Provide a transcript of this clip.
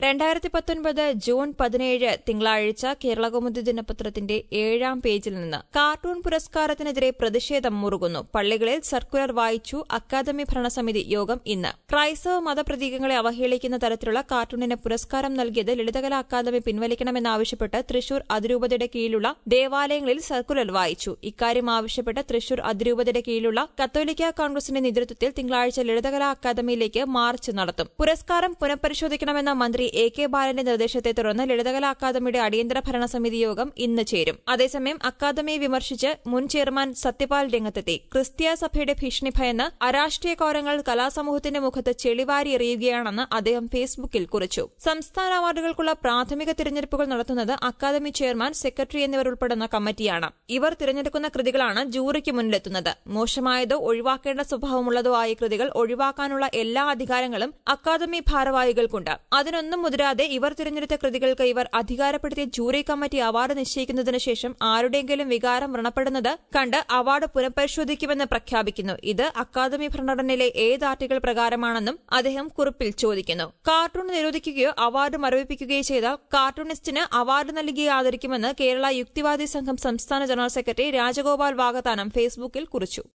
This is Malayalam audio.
രണ്ടായിരത്തി പത്തൊൻപത് ജൂൺ പതിനേഴ് തിങ്കളാഴ്ച കേരളകൗമുദി ദിനപത്രത്തിന്റെ ഏഴാം പേജിൽ നിന്ന് കാർട്ടൂൺ പുരസ്കാരത്തിനെതിരെ പ്രതിഷേധം മുറുകുന്നു പള്ളികളിൽ സർക്കുലർ വായിച്ചു അക്കാദമി ഭരണസമിതി യോഗം ഇന്ന് ക്രൈസ്തവ മതപ്രതീകങ്ങളെ അവഹേളിക്കുന്ന തരത്തിലുള്ള കാർട്ടൂണിന് പുരസ്കാരം നൽകിയത് ലളിതകലാ അക്കാദമി പിൻവലിക്കണമെന്നാവശ്യപ്പെട്ട് തൃശൂർ അതിരൂപതയുടെ കീഴിലുള്ള ദേവാലയങ്ങളിൽ സർക്കുലർ വായിച്ചു ഇക്കാര്യം ആവശ്യപ്പെട്ട് തൃശൂർ അതിരൂപതയുടെ കീഴിലുള്ള കത്തോലിക്ക കോൺഗ്രസിന്റെ നേതൃത്വത്തിൽ തിങ്കളാഴ്ച ലളിതകലാ അക്കാദമിയിലേക്ക് മാർച്ച് നടത്തും പുരസ്കാരം പുനഃപരിശോധിക്കണമെന്ന മന്ത്രി എ കെ ബാലന്റെ നിർദ്ദേശത്തെ തുടർന്ന് ലളിതകലാ അക്കാദമിയുടെ അടിയന്തര ഭരണസമിതി യോഗം ഇന്ന് ചേരും അതേസമയം അക്കാദമിയെ വിമർശിച്ച് മുൻ ചെയർമാൻ സത്യപാൽ രംഗത്തെത്തി ക്രിസ്തീയ സഭയുടെ ഭീഷണി ഭയന്ന് അരാഷ്ട്രീയ കോരങ്ങൾ കലാസമൂഹത്തിന്റെ മുഖത്ത് ചെളിവാരി എറിയുകയാണെന്ന് അദ്ദേഹം ഫേസ്ബുക്കിൽ കുറിച്ചു സംസ്ഥാന അവാർഡുകൾക്കുള്ള പ്രാഥമിക തിരഞ്ഞെടുപ്പുകൾ നടത്തുന്നത് അക്കാദമി ചെയർമാൻ സെക്രട്ടറി എന്നിവർ ഉൾപ്പെടുന്ന കമ്മിറ്റിയാണ് ഇവർ തിരഞ്ഞെടുക്കുന്ന കൃതികളാണ് ജൂറിക്ക് മുന്നിലെത്തുന്നത് മോശമായതോ ഒഴിവാക്കേണ്ട സ്വഭാവമുള്ളതോ ആയ കൃതികൾ ഒഴിവാക്കാനുള്ള എല്ലാ അധികാരങ്ങളും അക്കാദമി ഭാരവാഹികൾക്കുണ്ട് അതിനൊന്നും മുതിരാതെ ഇവർ തിരഞ്ഞെടുത്ത കൃതികൾക്ക് ഇവർ അധികാരപ്പെടുത്തിയ ജൂറി കമ്മിറ്റി അവാർഡ് നിശ്ചയിക്കുന്നതിന് ശേഷം ആരുടെയെങ്കിലും വികാരം വ്രണപ്പെടുന്നത് കണ്ട് അവാർഡ് പുനഃപരിശോധിക്കുമെന്ന് പ്രഖ്യാപിക്കുന്നു ഇത് അക്കാദമി ഭരണഘടനയിലെ ഏത് ആർട്ടിക്കിൾ പ്രകാരമാണെന്നും അദ്ദേഹം കുറിപ്പിൽ ചോദിക്കുന്നു കാർട്ടൂൺ നിരോധിക്കുകയോ അവാർഡ് മരവിപ്പിക്കുകയോ ചെയ്താൽ കാർട്ടൂണിസ്റ്റിന് അവാർഡ് നൽകി ആദരിക്കുമെന്ന് കേരള യുക്തിവാദി സംഘം സംസ്ഥാന ജനറൽ സെക്രട്ടറി രാജഗോപാൽ വാഗതാനം ഫേസ്ബുക്കിൽ കുറിച്ചു